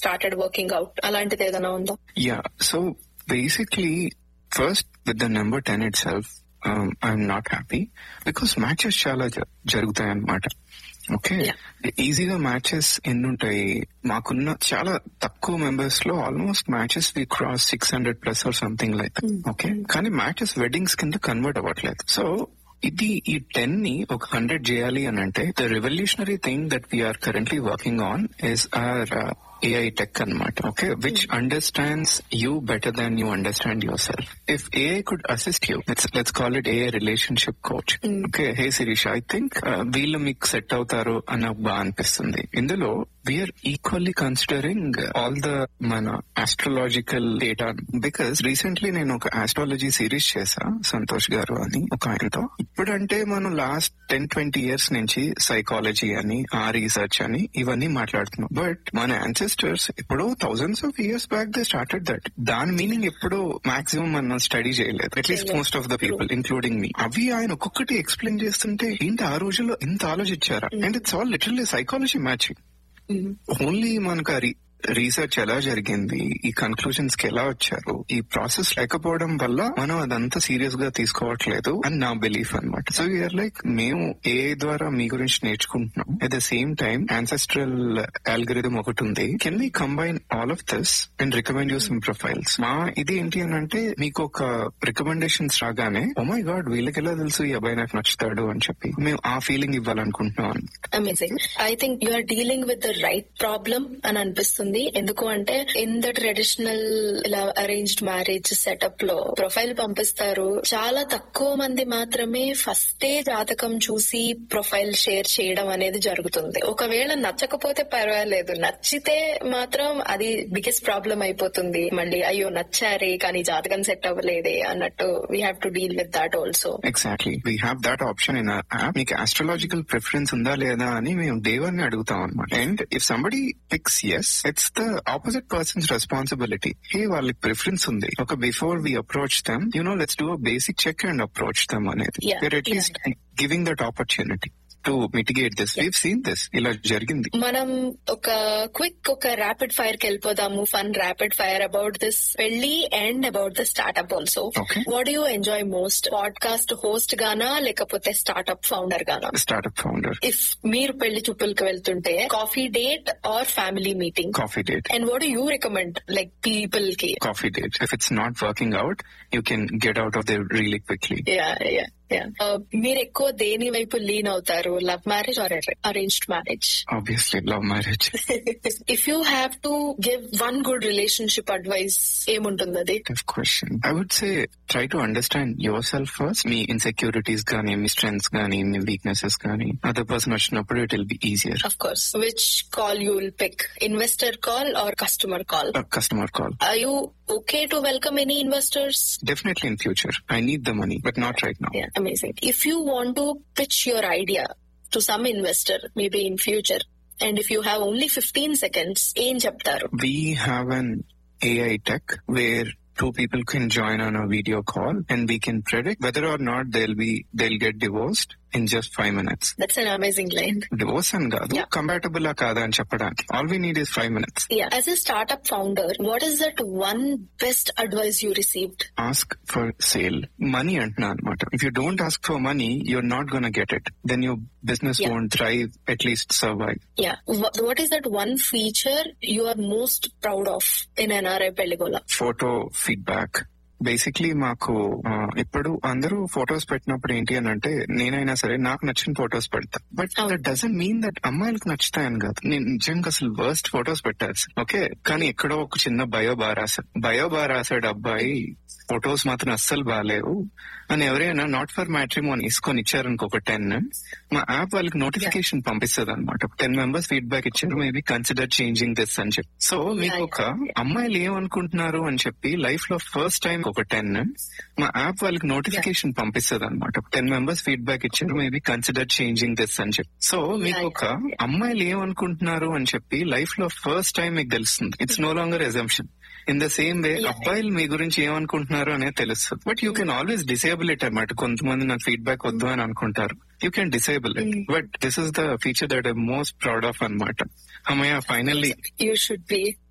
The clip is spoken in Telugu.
స్టార్టెడ్ వర్కింగ్ అవుట్ అలాంటిది ఏదైనా ఉందా Yeah. So basically, first with the number 10 itself, um, I'm not happy because matches చాలా జ- జరుగుతాయి అన్నమాట ఓకే Yeah. ఈజీగా మ్యాచెస్ ఎన్ని ఉంటాయి మాకున్న చాలా తక్కువ మెంబర్స్ లో almost matches we cross six hundred plus or something like okay కానీ మ్యాచెస్ వెడ్డింగ్స్ కింద కన్వర్ట్ అవ్వట్లేదు సో ఇది ఈ టెన్ ని ఒక హండ్రెడ్ చేయాలి అని అంటే the revolutionary thing that we're currently working on is our AI tech అనమాట okay which understands you better than you understand yourself if AI could assist you let's let's call it AI relationship coach okay hey Shirish I think వీళ్ళు మీకు సెట్ అవుతారు అని నాకు బాగా అనిపిస్తుంది ఇందులో we're equally considering all the మన ఆస్ట్రాలజికల్ డేటా బికాస్ రీసెంట్లీ నేను ఒక ఆస్ట్రాలజీ సిరీస్ చేశా సంతోష్ గారు అని ఒక ఆయనతో ఇప్పుడంటే మనం లాస్ట్ టెన్ ట్వంటీ ఇయర్స్ నుంచి సైకాలజీ అని ఆ రీసెర్చ్ అని ఇవన్నీ మాట్లాడుతున్నాం బట్ మన యాన్సెస్టర్స్ ఇప్పుడు thousands of years back they started that దాని మీనింగ్ ఎప్పుడు మాక్సిమం మనం స్టడీ చేయలేదు at least most of the people including మీ అవి ఆయన ఒక్కొక్కటి ఎక్స్ప్లెయిన్ చేస్తుంటే ఏంటి ఆ రోజుల్లో ఇంత ఆలోచించారా and it's all literally psychology matching only మనకు ఆ రీ- రీసెర్చ్ ఎలా జరిగింది ఈ కన్క్లూజన్స్ కి ఎలా వచ్చారు ఈ ప్రాసెస్ లేకపోవడం వల్ల మనం అదంతా సీరియస్ గా తీసుకోవట్లేదు అని నా బిలీఫ్ అన్నమాట సో యూఆర్ లైక్ మేము ఏ ద్వారా మీ గురించి నేర్చుకుంటున్నాం at the same time ancestral algorithm ఒకటి ఉంది can we combine all of this and recommend you some profiles మా ఇది ఏంటి అని అంటే మీకు ఒక రికమెండేషన్స్ రాగానే ఓ మై గాడ్ వీళ్ళకి ఎలా తెలుసు ఈ అబ్బాయి నాకు నచ్చుతాడు అని చెప్పి మేము ఆ ఫీలింగ్ ఇవ్వాలనుకుంటున్నాం అన్నమాట amazing I think you are dealing with the right problem అని అనిపిస్తుంది ఎందుకు అంటే ఇన్ ద ట్రెడిషనల్ ఇలా అరేంజ్డ్ మ్యారేజ్ సెటప్ లో ప్రొఫైల్ పంపిస్తారు చాలా తక్కువ మంది మాత్రమే ఫస్టే జాతకం చూసి ప్రొఫైల్ షేర్ చేయడం అనేది జరుగుతుంది ఒకవేళ నచ్చకపోతే పర్వాలేదు నచ్చితే మాత్రం అది బిగ్గెస్ట్ ప్రాబ్లం అయిపోతుంది మళ్ళీ అయ్యో నచ్చారే కానీ జాతకం సెట్ అవ్వలేదే అన్నట్టు we have to deal with that also exactly we have that option in app మీకు ఆస్ట్రాలజికల్ ప్రిఫరెన్స్ ఉందా లేదా అని మేము డే వన్ ని అడుగుతాం అనమాట and if somebody picks yes it's the opposite person's responsibility hey వాళ్ళకి ప్రిఫరెన్స్ ఉంది ఒక before we approach them you know let's do basic check and approach them అనేది Yeah, at least giving that opportunity to mitigate this we've seen this ఇలా జరిగింది మనం ఒక క్విక్ ఒక ర్యాపిడ్ ఫైర్ కి వెళ్ళిపోదాము fun rapid fire about this పెళ్లి and about the startup also Okay. What you enjoy most podcast host గానా లేకపోతే స్టార్ట్అప్ ఫౌండర్ గానా స్టార్ట్అప్ ఫౌండర్ ఇఫ్ మీరు పెళ్లి చూపులకు వెళ్తుంటే coffee date or family meeting coffee date and what you recommend like people కి coffee date if it's not working out you can get out of the really quickly Yeah, yeah, yeah. Uh, మీరు ఎక్కువ దేని వైపు లీన్ అవుతారు love marriage or arranged marriage obviously love marriage if you have to give one good relationship advice ఏముంటుంది అది tough question. I would say try to understand yourself first. Me insecurities గానీ మీ strengths గానీ మీ weaknesses గానీ other person వచ్చినప్పుడు it will be easier. Of course. Which call you will pick? Investor call or customer call? A customer call. Are you okay to welcome any investors? Definitely in future. I need the money, but not right now. Yeah, amazing. If you want to pitch your idea to some investor, maybe in future, and if you have only 15 seconds, ఏం చెప్తారు We have an AI tech where two people can join on a video call and we can predict whether or not they'll be they'll get divorced in just five minutes. That's an amazing line Divorce అని కాదు Yeah. కంపాటబుల్ కాదా అని చెప్పడానికి all we need is five minutes. Yeah. As a startup founder, what is that one best advice you received? ask for sale. Money అంటున్నా అనమాట. If you don't ask for money, you're not gonna get it. Then your business Yeah. won't thrive, at least survive. Yeah. Wh- what is that one feature you are most proud of in NRI Pelligola? Photo feedback. Basically మాకు ఆ, ఇప్పుడు అందరూ ఫొటోస్ పెట్టినప్పుడు ఏంటి అని అంటే నేనైనా సరే నాకు నచ్చిన ఫొటోస్ పెడతా బట్ అవును. దట్ డజన్ మీన్ దట్ అమ్మాయిలకు నచ్చుతాయని కాదు నేను నిజంగా అసలు వర్స్ట్ ఫొటోస్ పెట్టాల్సి ఓకే కానీ ఎక్కడో ఒక చిన్న బయో బార్ రాశాడు బయో బార్ రాశాడు అబ్బాయి ఫొటోస్ మాత్రం అస్సలు బాగాలేవు అని ఎవరైనా నాట్ ఫర్ మ్యాట్రిమోన్ తీసుకొని ఇచ్చారనుకో ఒక టెన్ మా యాప్ వాళ్ళకి నోటిఫికేషన్ పంపిస్తుంది అనమాట టెన్ మెంబర్స్ ఫీడ్బ్యాక్ ఇచ్చారు మేబీ కన్సిడర్ చేంజింగ్ దిస్ అని చెప్పి సో మీకు Yeah, ఒక అమ్మాయిలు ఏమనుకుంటున్నారు అని చెప్పి లైఫ్ లో ఫస్ట్ టైం ఒక టెన్ మా యాప్ వాళ్ళకి నోటిఫికేషన్ పంపిస్తుంది అనమాట టెన్ మెంబర్స్ ఫీడ్బ్యాక్ ఇచ్చారు మేబీ కన్సిడర్ చేంజింగ్ దిస్ అని చెప్పి సో మీకు ఒక అమ్మాయిలు ఏమనుకుంటున్నారు అని చెప్పి లైఫ్ లో ఫస్ట్ టైం మీకు తెలుస్తుంది it's no longer assumption in the same way Yeah. అబ్బాయిలు మీ గురించి ఏమనుకుంటున్నారు అనేది తెలుస్తుంది but you can always disable it అనమాట కొంతమంది నాకు ఫీడ్బ్యాక్ వద్దు అని అనుకుంటారు you can disable it Mm. But this is the feature that I most proud of అనమాట అమ్మయ్య ఫైనల్లీ You should be.